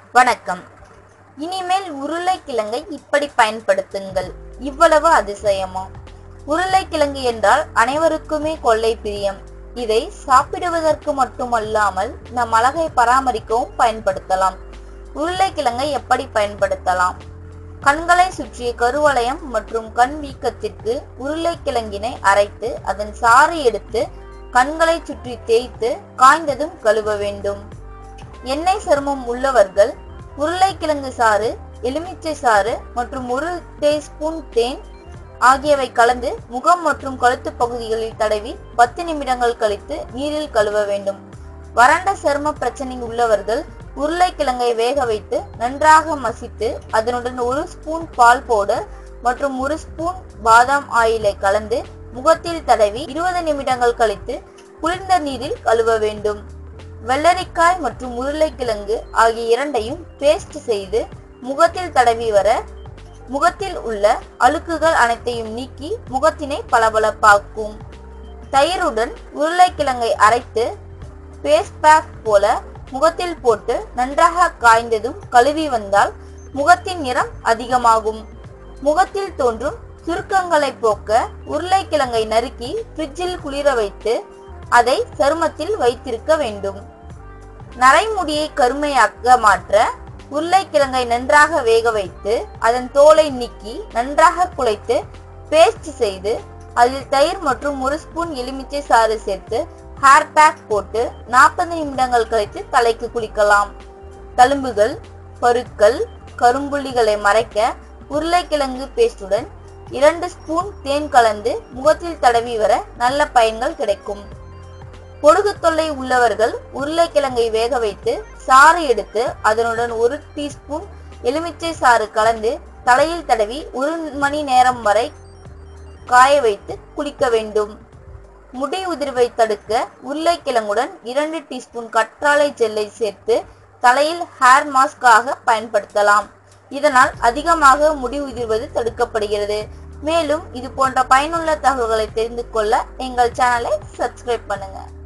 வணக்கம் இனிமேல் உருளைக்கிழங்கை இப்படி பயன்படுத்துங்கள் இவ்வளவு அதிசயமா உருளைக்கிழங்கு என்றால் அனைவருக்குமே கொள்ளை பிரியம் இதை சாப்பிடுவதற்கு மட்டுமல்லாமல் நம் அழகை பராமரிக்கவும் பயன்படுத்தலாம் உருளைக்கிழங்கை எப்படி பயன்படுத்தலாம் கண்களை சுற்றிய கருவளையம் மற்றும் கண் வீக்கத்திற்கு உருளைக்கிழங்கினை அரைத்து அதன் சாறு எடுத்து கண்களை சுற்றி தேய்த்து காய்ந்ததும் கழுவ வேண்டும் எண்ணெய் சருமம் உள்ளவர்கள் உருளைக்கிழங்கு சாறு எலுமிச்சை சாறு மற்றும் ஒரு டீஸ்பூன் தேன் ஆகியவை கலந்து முகம் மற்றும் கழுத்து பகுதிகளில் தடவி பத்து நிமிடங்கள் கழித்து நீரில் கழுவ வேண்டும் வறண்ட சரும பிரச்சனை உள்ளவர்கள் உருளைக்கிழங்கை வேக வைத்து நன்றாக மசித்து அதனுடன் ஒரு ஸ்பூன் பால் பவுடர் மற்றும் ஒரு ஸ்பூன் பாதாம் ஆயிலை கலந்து முகத்தில் தடவி இருபது நிமிடங்கள் கழித்து குளிர்ந்த நீரில் கழுவ வேண்டும் வெள்ளரிக்காய் மற்றும் உருளைக்கிழங்கு ஆகிய இரண்டையும் பேஸ்ட் செய்து முகத்தில் தடவி வர முகத்தில் உள்ள அழுக்குகள் அனைத்தையும் நீக்கி முகத்தினை பளபளப்பாக்கும் தயிருடன் உருளைக்கிழங்கை அரைத்து பேஸ்ட் பேக் போல முகத்தில் போட்டு நன்றாக காய்ந்ததும் கழுவி வந்தால் முகத்தின் நிறம் அதிகமாகும் முகத்தில் தோன்றும் சுருக்கங்களை போக்க உருளைக்கிழங்கை நறுக்கி ஃப்ரிட்ஜில் குளிர வைத்து அதை சருமத்தில் வைத்திருக்க வேண்டும் நரைமுடியை கருமையாக்க மாற்ற உருளைக்கிழங்கை நன்றாக வேக வைத்து அதன் தோலை நீக்கி நன்றாக குழைத்து பேஸ்ட் செய்து அதில் தயிர் மற்றும் ஒரு ஸ்பூன் எலுமிச்சை சாறு சேர்த்து ஹேர் பேக் போட்டு நாற்பது நிமிடங்கள் கழித்து தலைக்கு குளிக்கலாம் தழும்புகள் பருக்கள் கரும்புள்ளிகளை மறைக்க உருளைக்கிழங்கு பேஸ்டுடன் இரண்டு ஸ்பூன் தேன் கலந்து முகத்தில் தடவி வர நல்ல பயன்கள் கிடைக்கும் பொடுகு தொல்லை உள்ளவர்கள் உருளைக்கிழங்கை வேக வைத்து சாறு எடுத்து அதனுடன் ஒரு டீஸ்பூன் எலுமிச்சை சாறு கலந்து தலையில் தடவி ஒரு மணி நேரம் வரை காய வைத்து குளிக்க வேண்டும் முடி உதிர்வை தடுக்க உருளைக்கிழங்குடன் இரண்டு டீஸ்பூன் கற்றாழை ஜெல்லை சேர்த்து தலையில் ஹேர் மாஸ்காக பயன்படுத்தலாம் இதனால் அதிகமாக முடி உதிர்வது தடுக்கப்படுகிறது மேலும் இது போன்ற பயனுள்ள தகவல்களை தெரிந்து கொள்ள எங்கள் சேனலை சப்ஸ்கிரைப் பண்ணுங்க